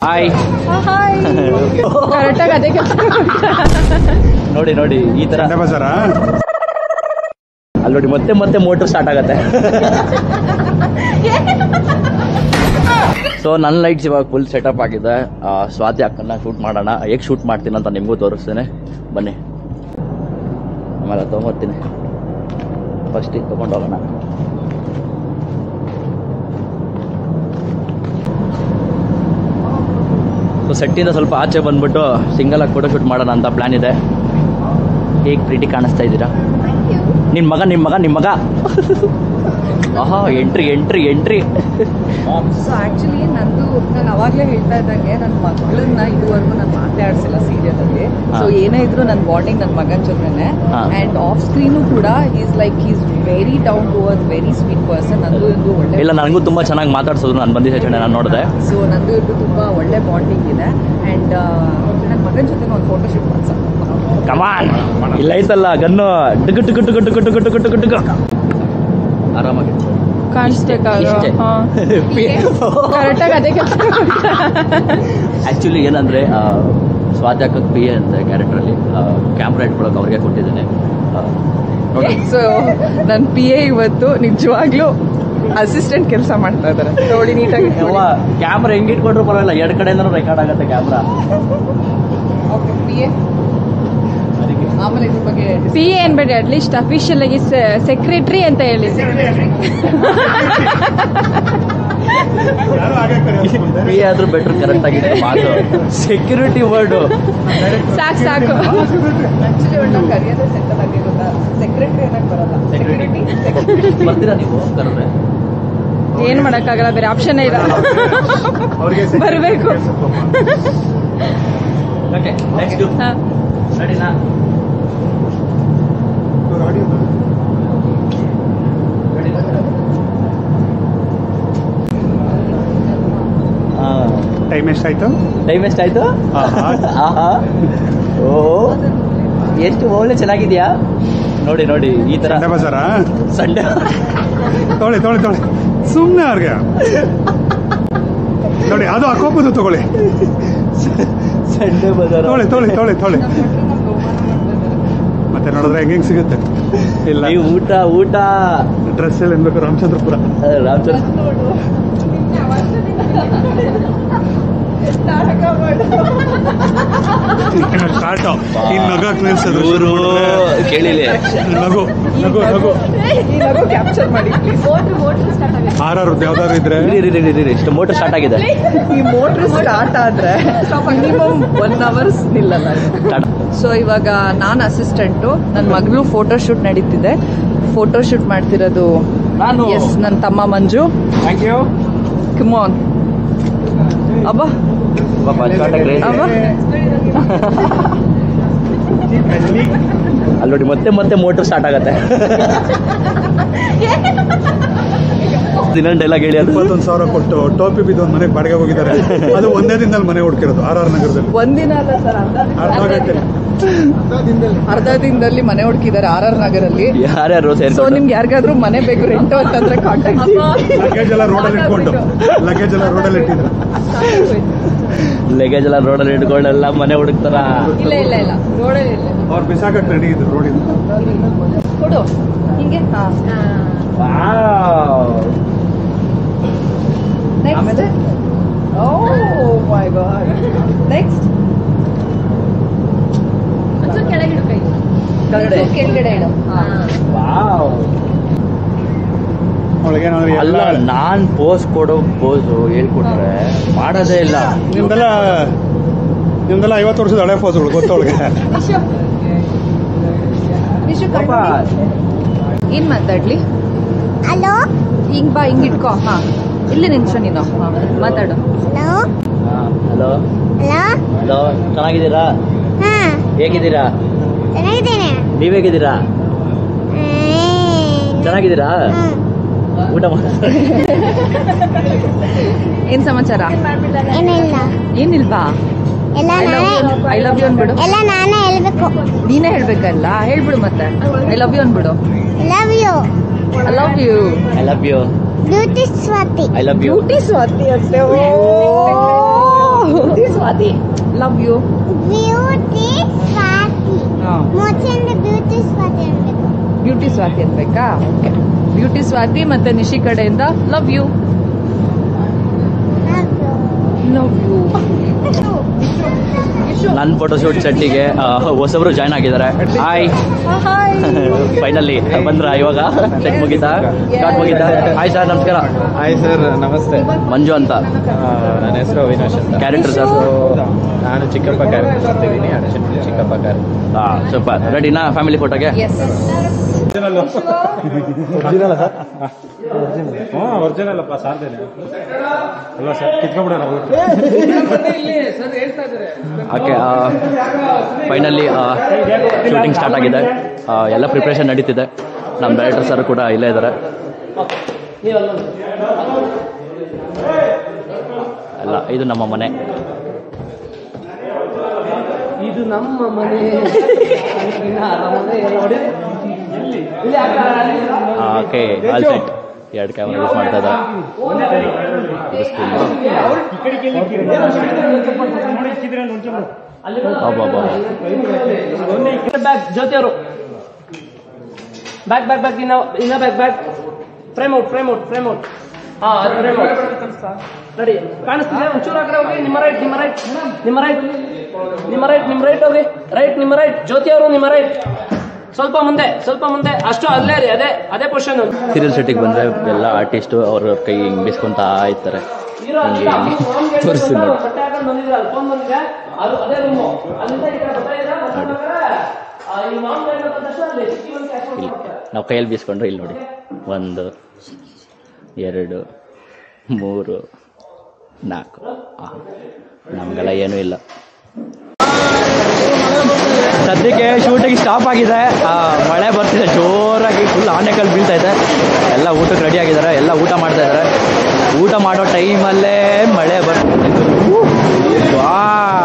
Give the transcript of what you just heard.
Hi ಕರೆಕ್ಟಾಗಿ ಅದೇ ಕೆಲಸ ನೋಡಿ ನೋಡಿ ಈ ತರ ಸಂಡೆ ಬಜಾರಾ ಅಲ್ಲಿ ನೋಡಿ ಮತ್ತೆ ಮತ್ತೆ ಮೋಟರ್ ಸ್ಟಾರ್ಟ್ ಆಗತ್ತೆ ಸೊ ನನ್ನ ಲೈಟ್ಸ್ ಇವಾಗ ಫುಲ್ ಸೆಟಪ್ ಆಗಿದೆ ಆ, ಸ್ವಾತಿ ಅಕ್ಕನ್ನ ಶೂಟ್ ಮಾಡೋಣ ಹೇಗೆ ಶೂಟ್ ಮಾಡ್ತೀನಿ ಅಂತ ನಿಮಗೂ ತೋರಿಸ್ತೇನೆ ಬನ್ನಿ ಆಮೇಲೆ ತೊಗೊಂಬರ್ತೀನಿ ಫಸ್ಟಿಗೆ ತೊಗೊಂಡು ಹೋಗೋಣ ಸೊ ಸೆಟ್ಟಿಂದ ಸ್ವಲ್ಪ ಆಚೆ ಬಂದ್ಬಿಟ್ಟು ಸಿಂಗಲ್ ಆಗಿ ಫೋಟೋ ಶೂಟ್ ಮಾಡೋಣ ಅಂತ ಪ್ಲ್ಯಾನ್ ಇದೆ ಹೇಗೆ ಪ್ರೀತಿ ಕಾಣಿಸ್ತಾ ಇದ್ದೀರಾ ನಿನ್ನ ಮಗ ನಿಮ್ಮ ಮಗ ನಿಮ್ಮ ಮಗ ಆಹಾ entry entry entry so actually ನಂದು ನಾನು ಅವಾಗಲೇ ಹೇಳ್ತಾ ಇದ್ದಂಗೆ ನನ್ನ ಮಗಳನ್ನ ಇದುವರೆಗೂ ನಾನು ಮಾತಾಡ್ಸಿಲ್ಲ ಸೀರಿಯಲ್ ಅಲ್ಲಿ ಹಾ. ಸೊ ಏನೇ ಇದ್ರು ನನ್ನ ಬಾಂಡಿಂಗ್ ನನ್ನ ಮಗನ ಜೊತೆನೆ ಹಾ. ಅಂಡ್ ಆಫ್ ಸ್ಕ್ರೀನು ಕೂಡ is like is very down to earth very sweet person ನಂದು ಇಂದು ಒಳ್ಳೆ ಇಲ್ಲ ನನಗೂ ತುಂಬ ಚೆನ್ನಾಗಿ ಮಾತಾಡ್ಸೋದು ನಾನು ಬಂದಿದ್ದೆ ಚಂಡೆ ನಾನು ನೋಡಿದೆ ಸೊ ನಂದು ಇಂದು ತುಂಬಾ ಒಳ್ಳೆ ಬಾಂಡಿಂಗ್ ಇದೆ ಅಂಡ್ ನನ್ನ ಮಗನ ಜೊತೆ ಒಂದು ಫೋಟೋ ಶೂಟ್ ಮಾಡ್ಸೋಣ ಕಮಾನ್ ಇಲ್ಲ ಐತಲ್ಲ ಗನ್ನು ಡುಗು ಟುಕು ಟುಕು ಟುಕು ಟುಕು ಟುಕು ಟುಕು ಟುಕು ಆರಾಮಾಗಿ ಕಾಣಿಸ್ಬೇಕಾಗ ಇಷ್ಟೇ. ಕರೆಕ್ಟಾಗಿ ಅದೇ ಕೆಲಸ ಆ್ಯಕ್ಚುಲಿ ಏನಂದರೆ ಸ್ವಾತ್ಯಾಕಕ್ಕೆ ಪಿ ಎ ಅಂತ ಕ್ಯಾರೆಕ್ಟ್ರಲ್ಲಿ ಕ್ಯಾಮ್ರಾ ಇಟ್ಕೊಳಕ್ಕೆ ಅವ್ರಿಗೆ ಕೊಟ್ಟಿದ್ದೇನೆ ಆ, ನೋಡಿ ಸೊ ನನ್ನ ಪಿ ಎ ಇವತ್ತು ನಿಜವಾಗ್ಲೂ ಅಸಿಸ್ಟೆಂಟ್ ಕೆಲಸ ಮಾಡ್ತಾ ಇದ್ದಾರೆ ನೋಡಿ ನೀಟಾಗಿ ಕ್ಯಾಮ್ರಾ ಹೆಂಗೆ ಇಟ್ಕೊಂಡ್ರು ಪರವಾಗಿಲ್ಲ ಎರಡು ಕಡೆಯಿಂದನೂ ರೆಕಾರ್ಡ್ ಆಗುತ್ತೆ ಕ್ಯಾಮ್ರಾ ಓಕೆ ಪಿ ಎ ಅದಕ್ಕೆ ಆಮೇಲೆ ಇದ್ರ ಬಗ್ಗೆ ಪಿ ಎ ಅನ್ಬೇಡಿ ಅಟ್ಲೀಸ್ಟ್ ಅಫಿಷಿಯಲ್ ಆಗಿ ಸೆಕ್ರೆಟರಿ ಅಂತ ಹೇಳಿ ಪಿ ಎ ಆದ್ರೂ ಬೆಟರ್ ಕರೆಕ್ಟ್ ಆಗಿತ್ತು ಮಾತು ಸೆಕ್ಯೂರಿಟಿ ವರ್ಡು ಸಾಕು ಸಾಕು ಆಕ್ಚುಲಿ ಒಳ್ಳೆ ಕರಿಯೋದೇ ಸೆಂಟಲ್ ಆಗಿ ಗೊತ್ತಾ ಸೆಕ್ರೆಟರಿ ಅನ್ನಕ್ಕೆ ಬರಲ್ಲ ಸೆಕ್ಯೂರಿಟಿ ಬರ್ತೀರಾ ನೀವು ಕರೆದ್ರೆ ಏನ್ ಮಾಡಕ್ಕಾಗಲ್ಲ ಬೇರೆ ಆಪ್ಷನ್ ಇಲ್ಲ ಅವ್ರಿಗೆ ಬರ್ಬೇಕು. ಓಕೆ ನೆಕ್ಸ್ಟ್ ಹಾ. ರೆಡಿನಾ ಟೈಮ್ ಎಷ್ಟಾಯ್ತು ಟೈಮ್ ಎಷ್ಟಾಯ್ತು ಆಹಾ. ಆಹಾ ಓ ಎಷ್ಟು ಒಳ್ಳೆ ಚೆನ್ನಾಗಿದ್ಯಾ ನೋಡಿ ನೋಡಿ ಈ ತರ ಸಂಡೆ ಬಜಾರಾ ಸಂಡೆ ತೊಗೊಳ್ಳಿ ತೊಗೊಳ್ಳಿ ತೊಗೊಳ್ಳಿ ಸುಮ್ಮನೆ ಅವ್ರಿಗೆ ನೋಡಿ ಅದು ಹಾಕೋಬೋದು ತಗೊಳ್ಳಿ ಸಂಡೆ ಬಜಾರ್ ತೊಗೊಳ್ಳಿ ತೊಗೊಳ್ಳಿ ತೊಗೊಳ್ಳಿ ತೊಗೊಳ್ಳಿ ಮತ್ತೆ ನೋಡಿದ್ರೆ ಹೆಂಗೆ ಹೆಂಗೆ ಸಿಗುತ್ತೆ ಇಲ್ಲ ನೀವು ಊಟ ಊಟ ಡ್ರೆಸ್ ಎಲ್ಲ ಏನ್ಬೇಕು ರಾಮಚಂದ್ರಪುರ ಅಹ್, ರಾಮಚಂದ್ರ ಸ್ಟಾರ್ಟ್ ಈ ನಗಾಕ್ ನಿಲ್ಸೋದು ಇವರು ಕೇಳಿಲಿ ನಗು ನಗು ನಗು ಈ ನಗು ಕ್ಯಾಪ್ಚರ್ ಮಾಡಿ ಪ್ಲೀಸ್ ಆರ್ ಆರ್ ಯಾವ್ದಾದ್ರು ಇದ್ರೆ ಇರಿ ಇರಿ ಇರಿ ಇರಿ ಇಷ್ಟು ಮೋಟರ್ ಸ್ಟಾರ್ಟ್ ಆಗಿದೆ ಈ ಮೋಟ್ರ್ ಸ್ಟಾರ್ಟ್ ಆದ್ರೆ ಮಿನಿಮಮ್ ಒನ್ ಅವರ್ಸ್ ನಿಲ್ಲಲ್ಲ Start. ಸೊ ಇವಾಗ ನಾನು ಅಸಿಸ್ಟೆಂಟು ನನ್ನ ಮಗಳು ಫೋಟೋ ಶೂಟ್ ನಡೀತಿದೆ ಫೋಟೋ ಶೂಟ್ ಮಾಡ್ತಿರೋದು ನಾನು ಎಸ್ ನನ್ನ ತಮ್ಮ ಮಂಜು ಥ್ಯಾಂಕ್ ಯು ಕಮೋನ್ ಅಬ್ಬ ಪಾಪ ಸ್ಟಾರ್ಟ್ ಅಬ್ಬ ಅಲ್ಲಿ ನೋಡಿ ಮತ್ತೆ ಮತ್ತೆ ಮೋಟರ್ ಸ್ಟಾರ್ಟ್ ಆಗತ್ತೆ ಇನ್ನೊಂದು ಡೈಲಾಗ್ ಹೇಳಿ ಅದು ಇಪ್ಪತ್ತೊಂದು ಸಾವಿರ ಕೊಟ್ಟು ಟೋಪಿ ಬಿದ್ದು ಒಂದು ಮನೆಗೆ ಬಾಡಿಗೆ ಹೋಗಿದ್ದಾರೆ ಅದು ಒಂದೇ ದಿನದಲ್ಲಿ ಮನೆ ಹುಡುಕಿರೋದು ಆರ್ ಆರ್ ನಗರದಲ್ಲಿ ಒಂದಿನ ಅಲ್ಲ ಸರ್ ಅರ್ಧ ಗಂಟೆ ಅರ್ಧ ದಿನದಲ್ಲಿ ಮನೆ ಹುಡುಕಿದ್ದಾರೆ ಆರ್ ಆರ್ ನಗರಲ್ಲಿ ಯಾರ್ಯಾರು ಸೊ ಸೇರ್ಕೊಂಡು ನಿಮ್ಗೆ ಯಾರಿಗಾದ್ರೂ ಮನೆ ಬೇಕು ರೆಂಟು ಅಂತಂದ್ರೆ ಕಾಂಟ್ಯಾಕ್ಟ್ ಲಗೇಜ್ ಎಲ್ಲ ರೋಡಲ್ಲಿ ಇಟ್ಕೊಂಡು ಲಗೇಜ್ ಎಲ್ಲ ರೋಡಲ್ಲಿ ಇಟ್ಟಿದ್ರು ಲಗೇಜ್ ಎಲ್ಲ ರೋಡಲ್ಲಿ ಇಟ್ಕೊಂಡೆಲ್ಲ ಮನೆ ಹುಡುಕ್ತಾರ ಇಲ್ಲ ಇಲ್ಲ ಇಲ್ಲ ರೋಡಲ್ಲಿ ಇಲ್ಲ ಅವ್ರು ಬಿಸಾಕಕ್ಕೆ ರೆಡಿ ಇದ್ರು ರೋಡಿಂದ ಕೊಡು ಹಿಂಗೆ ಹಾ ನೆಕ್ಸ್ಟ್ ಆಮೇಲೆ? ಓ ಮೈ ಗಾಡ್ ನೆಕ್ಸ್ಟ್ ಒಂಚೂರು ಕೆಳಗಿಡು ಕೈ ಕೆಳಗಡೆ ಕೆಳಗಡೆ ಇಡು ಹಾ ವಾವ್ ಅವಳಿಗೇನಾದ್ರು ಅಲ್ಲ ಎಲ್ಲ ನಾನ್ ಪೋಸ್ ಕೊಡೋ ಪೋಸ್ ಹೇಳ್ಕೊಟ್ರೆ ಮಾಡೋದೇ ಇಲ್ಲ ನಿಮ್ದೆಲ್ಲ ನಿಮ್ದೆಲ್ಲ ಐವತ್ತು ವರ್ಷದ ಹಳೆ ಫೋಸ್ಗಳು ಗೊತ್ತವಳಿಗೆ ವಿಶು ಪಾಪ ಏನ್ ಮಾತಾಡ್ಲಿ ಹಲೋ ಹಿಂಗ್ ಬಾ ಹಿಂಗ್ ಇಟ್ಕೋ ಹಾ ಇಲ್ಲಿ ನಿಂತ್ಸು ನೀನು ಹಾ, ಮಾತಾಡು ಹಲೋ ಹಲೋ ಹಲೋ ಹಲೋ ಚೆನ್ನಾಗಿದ್ದೀರಾ ಹಾ ಹೇಗಿದ್ದೀರಾ ಚೆನ್ನಾಗಿದ್ದೇನೆ ನೀವ್ ಹೇಗಿದ್ದೀರಾ ಚೆನ್ನಾಗಿದ್ದೀರಾ ಊಟ ಮಾಡಿ ಏನ್ ಸಮಾಚಾರ ಏನಿಲ್ಲ ಏನಿಲ್ವಾ ಎಲ್ಲ ಐ ಲವ್ ನಾನೇ ಯು ಐ ಲವ್ ಯು ಅನ್ಬಿಡು ಎಲ್ಲ ನಾನೇ ಹೇಳ್ಬೇಕು ನೀನೇ ಹೇಳ್ಬೇಕಲ್ಲ ಹೇಳ್ಬಿಡು ಮತ್ತೆ ಐ ಲವ್ ಯು ಅನ್ಬಿಡು love you I love you I love you beauty Swathi I love you beauty Swathi ಅಂತೆ ಓ Swathi love you beauty Swathi ಮೋಚಂದ ಬ್ಯೂಟಿ ಸ್ವಾತಿ ಅನ್ಬೇಕು ಬ್ಯೂಟಿ ಸ್ವಾತಿ ಅನ್ಬೇಕಾ ಓಕೆ ಬ್ಯೂಟಿ ಸ್ವಾತಿ ಮತ್ತೆ ನಿಶಿ ಕಡೆಯಿಂದ ಲವ್ ಯು ಲವ್ ಯು ನನ್ನ ಫೋಟೋಶೂಟ್ ಸೆಟ್ಟಿಗೆ ಹೊಸಬ್ರು ಜಾಯ್ನ್ ಆಗಿದ್ದಾರೆ ಹಾಯ್ ಫೈನಲಿ ಬಂದ್ರ ಇವಾಗ ಸೆಟ್ ಮುಗೀತಾ ಸ್ಟಾರ್ಟ್ ಮುಗೀತಾ ಹಾಯ್ ಸರ್ ನಮಸ್ಕಾರ ಹಾಯ್ ಸರ್ ನಮಸ್ತೆ ಮಂಜು ಅಂತ ಆ, ನನ್ನ ಹೆಸರು ಅವಿನಾಶ್ ಅಂತ Character sir? So, ನಾನು ಚಿಕ್ಕಪ್ಪ ಕ್ಯಾರೆಕ್ಟರ್ ಮಾಡ್ತಿದ್ದೀನಿ ಅರ್ಜುನ್ ಚಿಕ್ಕಪ್ಪ ಕ್ಯಾರೆಕ್ಟರ್ ಹಾಂ ಸೂಪರ್ ರೆಡಿನಾ ಫ್ಯಾಮಿಲಿ ಫೋಟೋಗೆ ಎಸ್ ಹಾಂ ಒರಿಜಿನಲ್ ಅಪ್ಪ ಸಾರ್ದೇನೆ ಅಲ್ಲ ಸರ್ ಕಿತ್ಕೊಂಡ್ಬಿಡೋಣ ಓಕೆ ಫೈನಲಿ ಶೂಟಿಂಗ್ ಸ್ಟಾರ್ಟ್ ಆಗಿದೆ ಆ, ಎಲ್ಲ ಪ್ರಿಪ್ರೇಷನ್ ನಡೀತಿದೆ ನಮ್ಮ ಡೈರೆಕ್ಟರ್ ಸರ್ ಕೂಡ ಇಲ್ಲೇ ಇದ್ದಾರೆ ಅಲ್ಲ ಇದು ನಮ್ಮ ಮನೆ ಇದು ನಮ್ಮ ಮನೆ ಓಕೆ ಆಲ್ ಸೆಟ್ ಎರಡು ಕ್ಯಾಮ್ರಾ ಯೂಸ್ ಮಾಡ್ತಾ ಇದ್ದಾರೆ ಇದು still. ಅಬ್ಬಬ್ಬಾ. ಬ್ಯಾಗ್ ಜ್ಯೋತಿ ಅವರು ಬ್ಯಾಗ್ ಬ್ಯಾಗ್ ಬ್ಯಾಗ್ ಇನ್ನ ಇನ್ನ bag bag frame out frame out frame out ಹಾ ಫ್ರೇಮ್ ಔಟ್ ರೆಡಿ ಕಾಣಿಸ್ತಿದೆ ಒಂಚೂರು ಆ ಕಡೆ ಹೋಗಿ ನಿಮ್ಮ ರೈಟ್ ನಿಮ್ಮ ರೈಟ್ ನಿಮ್ಮ ರೈಟ್ ನಿಮ್ಮ ರೈಟ್ ನಿಮ್ಮ ರೈಟ್ ಹೋಗಿ ರೈಟ್ ನಿಮ್ಮ ರೈಟ್ ಜ್ಯೋತಿ ಅವರು ನಿಮ್ಮ ರೈಟ್ ಸ್ವಲ್ಪ ಮುಂದೆ ಸ್ವಲ್ಪ ಮುಂದೆ ಅಷ್ಟು ಅಲ್ಲೇ ರೀ ಅದೇ ಅದೇ ಪೊಸಿಷನ್ ಸೀರಿಯಲ್ ಸೆಟ್ಟಿಗೆ ಬಂದರೆ ಎಲ್ಲ ಆರ್ಟಿಸ್ಟು ಅವ್ರ ಕೈ ಹಿಂಗೆ ಬಿಸ್ಕೊಂತಾ ಇರ್ತಾರೆ ಹಿಂಗೆ ಹಿಂಗೆ ತೋರಿಸಿ ನೋಡಿ ಬಟ್ಟೆ ಹಾಕೊಂಡು ಬಂದಿದ್ರಲ್ಲ ಫೋನ್ ಬಂದಿದೆ ಅದು ಅದೇ ರೂಮು ಅಲ್ಲಿಂದ ಈ ಕಡೆ ಬರ್ತಾ ಇದ್ದೀರಾ ಬರ್ಬೇಕಾದ್ರೆ, ಆ, ಈ ಮಾಮ್ ಕೈ ಬಂದ ತಕ್ಷಣ ಅಲ್ಲಿ ಚಿಕ್ಕಿ ಒಂದು ಕ್ಯಾಚ್ ಇಲ್ಲಿ ನಾವು ಕೈಯಲ್ಲಿ ಬೀಸ್ಕೊಂಡ್ರೆ ಇಲ್ಲಿ ನೋಡಿ ಒಂದು ಎರಡು ಮೂರು ನಾಲ್ಕು ಆ, ನಮಗೆಲ್ಲ ಏನೂ ಇಲ್ಲ ಸದ್ಯಕ್ಕೆ ಶೂಟಿಂಗ್ ಸ್ಟಾಪ್ ಆಗಿದೆ ಆ, ಮಳೆ ಬರ್ತಿದೆ ಜೋರಾಗಿ ಫುಲ್ ಆನೆಕಲ್ ಬೀಳ್ತಾ ಇದೆ ಎಲ್ಲ ಊಟಕ್ಕೆ ರೆಡಿ ಆಗಿದ್ದಾರೆ ಎಲ್ಲ ಊಟ ಮಾಡ್ತಾ ಇದ್ದಾರೆ ಊಟ ಮಾಡೋ ಟೈಮಲ್ಲೇ ಮಳೆ ಬರ್ತಿದೆ ವಾ